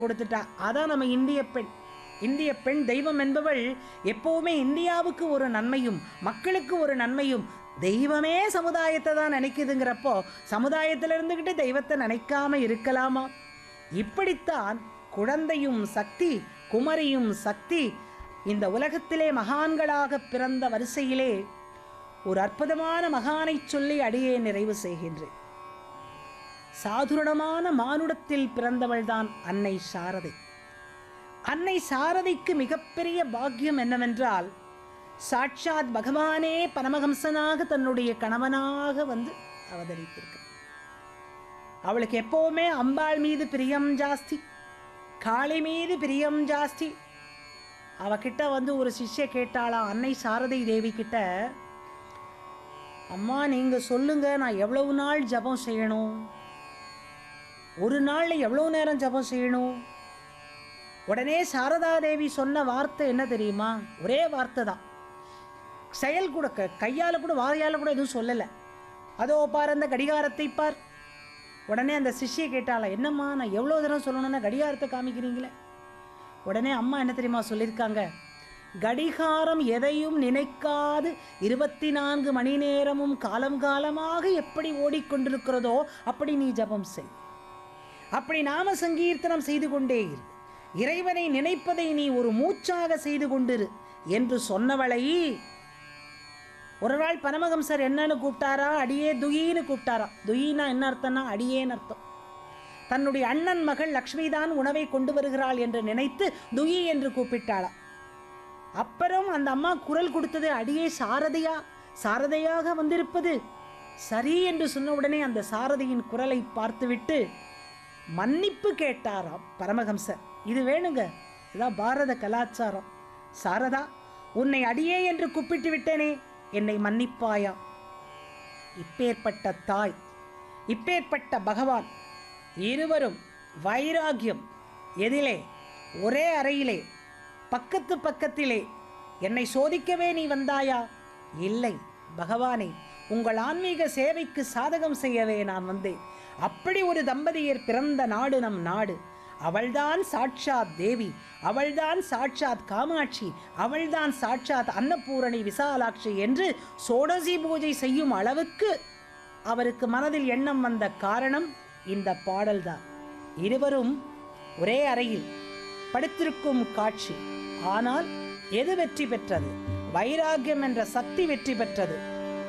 கொடுத்துட்டா அதான் நம்ம இந்திய பெண் இந்திய பெண் தெய்வம் என்பவள் எப்பவுமே இந்தியாவுக்கு ஒரு நன்மையும் மக்களுக்கு ஒரு நன்மையும் தெய்வமே சமுதாயத்தை தான் நினைக்குதுங்கிறப்போ சமுதாயத்தில் இருந்துக்கிட்டு தெய்வத்தை நினைக்காம இருக்கலாமா இப்படித்தான் குழந்தையும் சக்தி குமரியும் சக்தி இந்த உலகத்திலே மகான்களாக பிறந்த வரிசையிலே ஒரு அற்புதமான மகானைச் சொல்லி அடியே நிறைவு செய்கின்றேன் சாதுரணமான மானுடத்தில் பிறந்தவள்தான் அன்னை சாரதை அன்னை சாரதைக்கு மிகப்பெரிய பாக்கியம் என்னவென்றால் சாட்சாத் பகவானே பரமஹம்சனாக தன்னுடைய கணவனாக வந்து அவதரித்திருக்க அவளுக்கு எப்பவுமே அம்பாள் மீது பிரியம் ஜாஸ்தி காளி மீது பிரியம் ஜாஸ்தி அவகிட்ட வந்து ஒரு சிஷ்ய கேட்டாளாம் அன்னை சாரதை தேவி கிட்ட அம்மா நீங்க சொல்லுங்க நான் எவ்வளவு நாள் ஜெபம் செய்யணும் ஒரு நாள்ல எவ்வளவு நேரம் ஜெபம் செய்யணும் உடனே சாரதா தேவி சொன்ன வார்த்தை என்ன தெரியுமா ஒரே வார்த்தை தான் செயல் கூட க கையால் கூட வாயால் கூட எதுவும் சொல்லலை அதோ பார் அந்த கடிகாரத்தை பார் உடனே அந்த சிஷ்யை கேட்டாளா என்னம்மா நான் எவ்வளோ தூரம் சொல்லணும்னா கடிகாரத்தை காமிக்கிறீங்களே உடனே அம்மா என்ன தெரியுமா சொல்லியிருக்காங்க கடிகாரம் எதையும் நினைக்காது இருபத்தி நான்கு மணி நேரமும் காலம் காலமாக எப்படி ஓடிக்கொண்டிருக்கிறதோ அப்படி நீ ஜெபம் செய் அப்படி நாம சங்கீர்த்தனம் செய்து கொண்டே இரு இறைவனை நினைப்பதை நீ ஒரு மூச்சாக செய்து கொண்டிரு என்று சொன்னவளை ஒரு நாள் பரமஹம்சர் என்னன்னு கூப்பிட்டாரா அடியே துயின்னு கூப்பிட்டாரா துயின்னா என்ன அர்த்தம்னா அடியேன்னு அர்த்தம் தன்னுடைய அண்ணன் மகள் லக்ஷ்மி தான் உணவை கொண்டு வருகிறாள் என்று நினைத்து துயி என்று கூப்பிட்டாளா அப்புறம் அந்த அம்மா குரல் கொடுத்தது அடியே சாரதையா சாரதையாக வந்திருப்பது சரி என்று சொன்ன உடனே அந்த சாரதியின் குரலை பார்த்துவிட்டு மன்னிப்பு கேட்டாராம் பரமஹம்சர் இது வேணுங்க இதான் பாரத கலாச்சாரம் சாரதா உன்னை அடியே என்று கூப்பிட்டு விட்டேனே என்னை மன்னிப்பாயா இப்பேற்பட்ட தாய் இப்பேற்பட்ட பகவான் இருவரும் வைராகியம் எதிலே ஒரே அறையிலே பக்கத்து பக்கத்திலே என்னை சோதிக்கவே நீ வந்தாயா இல்லை பகவானே உங்கள் ஆன்மீக சேவைக்கு சாதகம் செய்யவே நான் வந்தேன் அப்படி ஒரு தம்பதியர் பிறந்த நாடு நம் நாடு அவள்தான் சாட்சாத் தேவி அவள்தான் சாட்சாத் காமாட்சி அவள்தான் சாட்சாத் அன்னபூரணி விசாலாட்சி என்று சோடசி பூஜை செய்யும் அளவுக்கு அவருக்கு மனதில் எண்ணம் வந்த காரணம் இந்த பாடல்தான் இருவரும் ஒரே அறையில் படுத்திருக்கும் காட்சி ஆனால் எது வெற்றி பெற்றது வைராக்கியம் என்ற சக்தி வெற்றி பெற்றது